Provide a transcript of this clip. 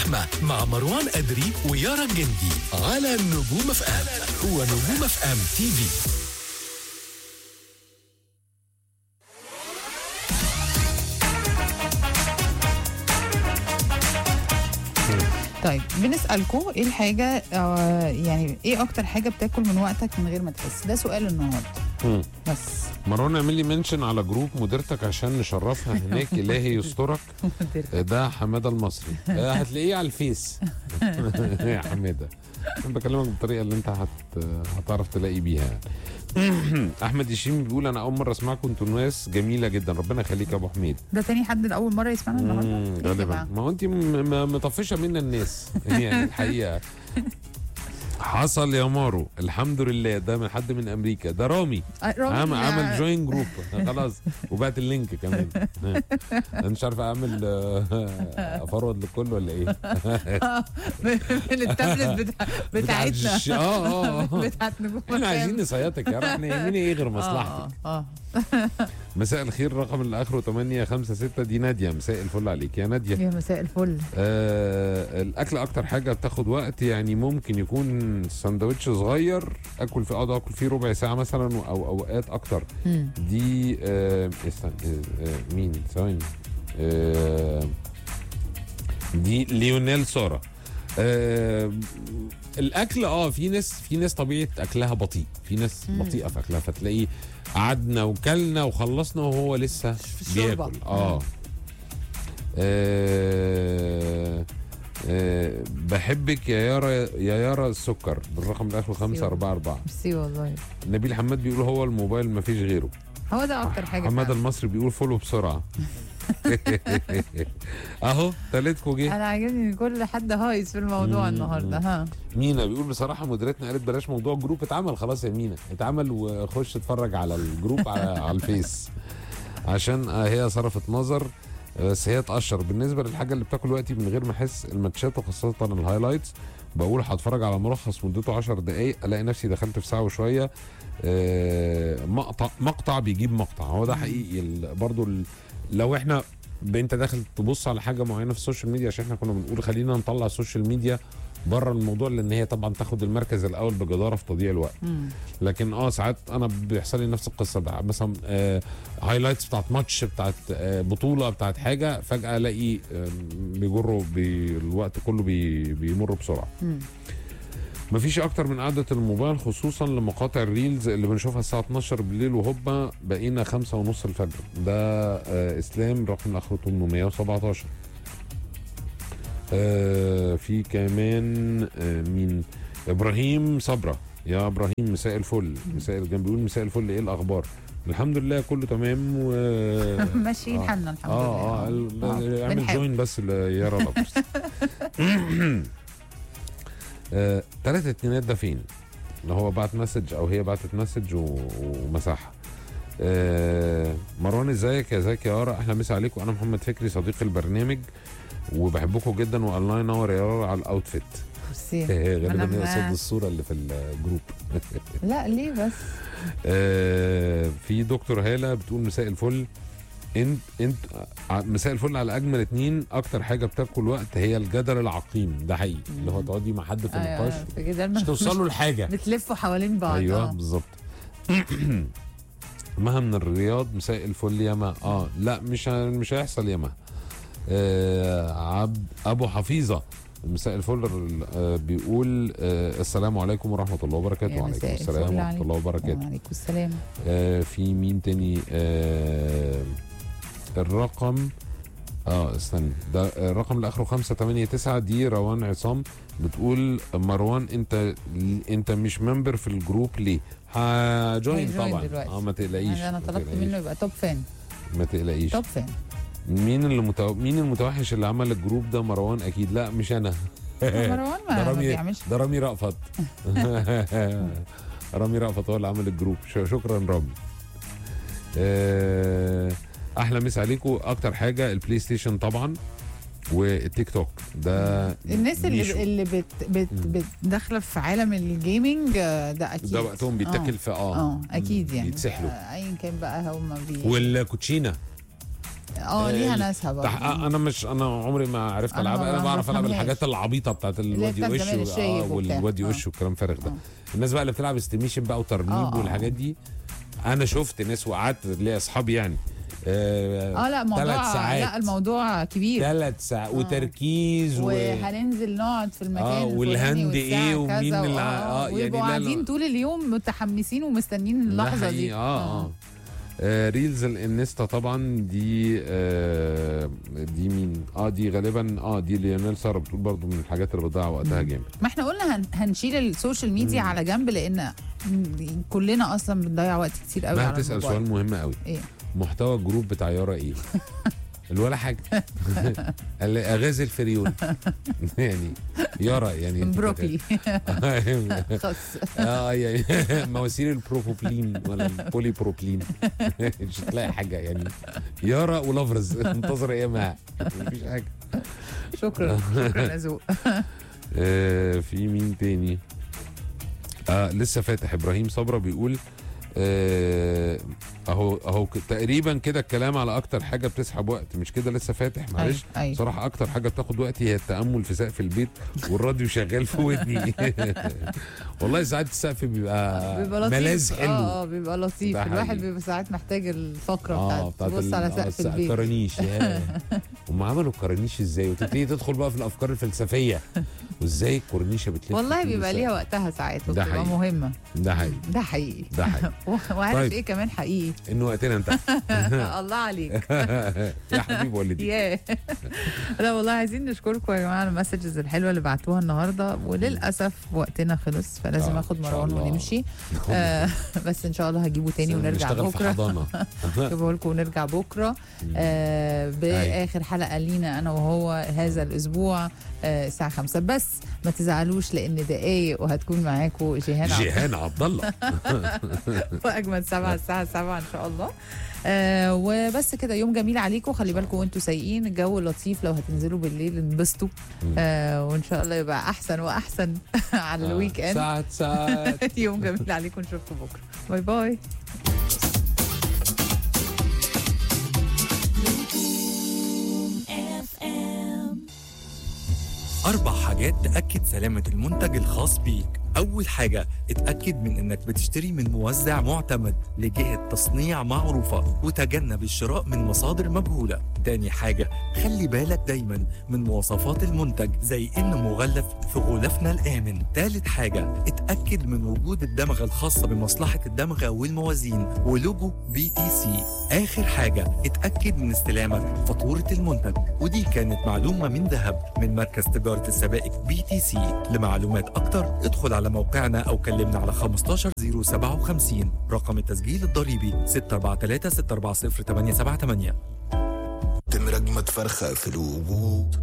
اللحمة مع مروان أدري ويارا الجندي على نجوم اف ام هو نجوم اف ام تي في طيب بنسألكم ايه الحاجة آه يعني ايه اكتر حاجة بتاكل من وقتك من غير ما تحس ده سؤال النهاردة مم. بس مروان اعمل لي منشن على جروب مديرتك عشان نشرفها هناك الهي يسترك ده حماده المصري آه، هتلاقيه على الفيس يا حماده انا بكلمك بالطريقه اللي انت هت... هتعرف تلاقي بيها يعني. احمد هشيم بيقول انا اول مره اسمعكم انتوا ناس جميله جدا ربنا يخليك يا ابو حميد ده تاني حد لأول مرة يسمعنا النهاردة مم، إيه يا غالبا جماعة؟ ما هو انت م- م- مطفشه منا الناس يعني الحقيقه حصل يا مارو الحمد لله ده من حد من امريكا ده رامي آه، رامي، عمل آه، عمل جوين جروب خلاص وبعت اللينك كمان انا مش عارف اعمل آه، افرود للكل ولا ايه من التابلت بتاع بتاعتنا الش- اه اه آه. بتاعت نجوم احنا عايزين الفام. نصيطك يا رب احنا يهمنا ايه غير مصلحتك اه اه مساء الخير رقم اللي اخره 8 5 6 دي ناديه مساء الفل عليك يا ناديه يا مساء الفل آه الاكل اكتر حاجه بتاخد وقت يعني ممكن يكون سندوتش صغير اكل فيه اقعد اكل فيه ربع ساعه مثلا او اوقات اكتر مم. دي آه استنى آه آه، مين ثواني آه دي ليونيل سارة آه الاكل اه في ناس في ناس طبيعه اكلها بطيء في ناس مم. بطيئه في اكلها فتلاقيه قعدنا وكلنا وخلصنا وهو لسه الشوربة. بياكل اه آه، آه، بحبك يا يارا يا يارا السكر بالرقم الاخر 5 4 4 ميرسي والله نبيل حماد بيقول هو الموبايل ما فيش غيره هو ده اكتر حاجة حماد فعلا. المصري بيقول فولو بسرعه اهو تالتكو جه انا عاجبني ان كل حد هايص في الموضوع مم. النهارده ها مينا بيقول بصراحه مديرتنا قالت بلاش موضوع الجروب اتعمل خلاص يا مينا اتعمل وخش اتفرج على الجروب على, على الفيس عشان آه، هي صرفت نظر بس هي تقشر بالنسبه للحاجه اللي بتاكل وقتي من غير ما احس الماتشات وخاصه الهايلايتس بقول هتفرج على ملخص مدته 10 دقائق الاقي نفسي دخلت في ساعه وشويه آه، مقطع مقطع بيجيب مقطع هو ده حقيقي ال- برضو ال- لو احنا ب- انت داخل تبص على حاجه معينه في السوشيال ميديا عشان احنا كنا بنقول خلينا نطلع السوشيال ميديا بره الموضوع لان هي طبعا تاخد المركز الاول بجداره في تضييع الوقت مم. لكن اه ساعات انا بيحصل لي نفس القصه بقى مثلا آه هايلايتس بتاعت ماتش بتاعت آه بطوله بتاعت حاجه فجاه الاقي آه بيجروا بي الوقت كله بي بيمر بسرعه مم. مفيش اكتر من قعده الموبايل خصوصا لمقاطع الريلز اللي بنشوفها الساعه 12 بالليل وهوبا بقينا خمسة ونص الفجر ده آه اسلام رقم اخره 817 آه في كمان آه مين ابراهيم صبره يا ابراهيم مساء الفل مساء الجنب بيقول مساء الفل ايه الاخبار الحمد لله كله تمام و ماشيين آه. حالنا الحمد اه اه لله ال- آه. اعمل بنحاول. جوين بس ليارا لافرز آه، تلات اتنينات ده فين؟ اللي هو بعت مسج او هي بعتت مسج و- ومسحها آه، مروان ازيك يا ازيك يا يارا اهلا مسا عليكم انا محمد فكري صديق البرنامج وبحبكم جدا والله ينور يا يارا على الاوتفيت ميرسي غالبا أنا هي ما- قصاد الصوره اللي في الجروب لا ليه بس آه، في دكتور هاله بتقول مساء الفل انت انت ع- مساء الفل على اجمل اتنين اكتر حاجه بتاكل وقت هي الجدل العقيم ده حقيقي اللي هو تقعدي مع حد في نقاش ايوه في كده مش توصلوا لحاجه بتلفوا حوالين بعض ايوه آه. بالظبط مها من الرياض مساء الفل يا مها اه لا مش ه- مش هيحصل يا مها آه عبد ابو حفيظه مساء الفل آه بيقول آه السلام عليكم ورحمه الله وبركاته يا وعليكم مساء السلام الفل ورحمه عليكم. الله وبركاته وعليكم السلام آه في مين تاني آه الرقم اه استنى ده آه، الرقم اللي اخره 589 دي روان عصام بتقول مروان انت انت مش ممبر في الجروب ليه؟ هجوين هيجوين طبعا دلوقتي. اه ما تقلقيش يعني انا ما طلبت تقلقيش. منه يبقى توب فان ما تقلقيش توب فان مين اللي متو... مين المتوحش اللي عمل الجروب ده مروان اكيد لا مش انا مروان ده ما, ما رامي بيعملش ده رامي رأفت رامي رأفت هو اللي عمل الجروب ش- شكرا رامي آه، احلى مسا عليكم اكتر حاجه البلاي ستيشن طبعا والتيك توك ده الناس نيشو. اللي اللي بت بت مم. بت داخله في عالم الجيمنج آه، ده اكيد ده وقتهم بيتاكل في اه اه اكيد يعني بيتسحلوا آه، ايا كان بقى هم بي والكوتشينه اه ليها ناسها برضه تح... انا مش انا عمري ما عرفت أنا العبها ما- انا ما بعرف العب بفهمهاش. الحاجات العبيطه بتاعت الوادي بتاعت وش زمان الشايب وبتاع. والوادي آه. وش والكلام فارغ ده الناس بقى اللي بتلعب استيميشن بقى وترنيب آه، آه. والحاجات دي انا شفت ناس وقعدت ليا اصحابي يعني اه لا الموضوع ثلاث ساعات لا الموضوع كبير ثلاث ساعات وتركيز و... وهننزل نقعد في المكان آه، الفلاني والهند والساعة إيه ومين كذا، اللي- آه، آه، يعني ويبقوا لا، لا. قاعدين طول اليوم متحمسين ومستنيين ده اللحظه حقيقي، دي اه اه آه، ريلز الانستا طبعا دي آه دي مين اه دي غالبا اه دي ليونيل ساره بتقول برضو من الحاجات اللي بتضيع وقتها جامد ما احنا قلنا هن هنشيل السوشيال ميديا على جنب لان كلنا اصلا بنضيع وقت كتير قوي ما على هتسال الموبايل. سؤال مهم قوي ايه محتوى الجروب بتاع يارا ايه الولا حاجه قال لي اغاز الفريون يعني يارا يعني أنت بروكلي فاهم؟ خص اه يعني مواسير البروبوبلين ولا البولي بروبلين مش هتلاقي حاجه يعني يارا ولافرز انتظر ايامها مفيش حاجه شكرا شكرا يا ذوق آه في مين تاني آه لسه فاتح ابراهيم صبرا بيقول آه اهو اهو ك- تقريبا كده الكلام على اكتر حاجه بتسحب وقت مش كده لسه فاتح معلش أيوة، أيوة. صراحه اكتر حاجه بتاخد وقتي هي التامل في سقف البيت والراديو شغال في ودني والله ساعات السقف بيبقى, بيبقى لطيف ملاذ حلو اه اه بيبقى لطيف ده الواحد حقيقي. بيبقى ساعات محتاج الفقره اه بتاعت بتاعت تبص ال- على آه، سقف الس- البيت الكرانيش ياه. هم عملوا الكرانيش ازاي وتبتدي تدخل بقى في الافكار الفلسفيه وازاي الكورنيشه بتلف والله طول بيبقى السقف. ليها وقتها ساعات ده وبتبقى حقيقي. مهمه ده حقيقي ده حقيقي ده حقيقي وعارف طيب. ايه كمان حقيقي انه وقتنا انتهى الله عليك يا حبيب والدي ياه لا والله عايزين نشكركم يا جماعه على المسجز الحلوه اللي بعتوها النرده وللاسف وقتنا خلص فلازم آه، اخد إن شاء مروان الله. ونمشي آه بس ان شاء الله هجيبه تاني ونرجع نشتغل في بكره حضانه اجيبه لكم ونرجع بكره آه باخر حلقه لينا انا وهو هذا الاسبوع آه الساعه 5 بس ما تزعلوش لان دقايق وهتكون معاكم جيهان عبد جيهان عبد الله واجمل سبعة الساعه 7 ان شاء الله آه وبس كده يوم جميل عليكم خلي بالكم وانتوا سايقين الجو لطيف لو هتنزلوا بالليل انبسطوا آه وان شاء الله يبقى احسن واحسن على الويك اند ساعات ساعات يوم جميل عليكم نشوفكم بكره باي باي أربع حاجات تأكد سلامة المنتج الخاص بيك أول حاجة اتأكد من إنك بتشتري من موزع معتمد لجهة تصنيع معروفة وتجنب الشراء من مصادر مجهولة تاني حاجة خلي بالك دايما من مواصفات المنتج زي إنه مغلف في غلافنا الآمن تالت حاجة اتأكد من وجود الدمغة الخاصة بمصلحة الدمغة والموازين ولوجو بي تي سي آخر حاجة اتأكد من استلامك فاتورة المنتج ودي كانت معلومة من ذهب من مركز تجارة السبائك بي تي سي لمعلومات أكتر ادخل على موقعنا أو كلمنا على 15057 رقم التسجيل الضريبي 643 640 878 تم رجمة فرخة في الوجود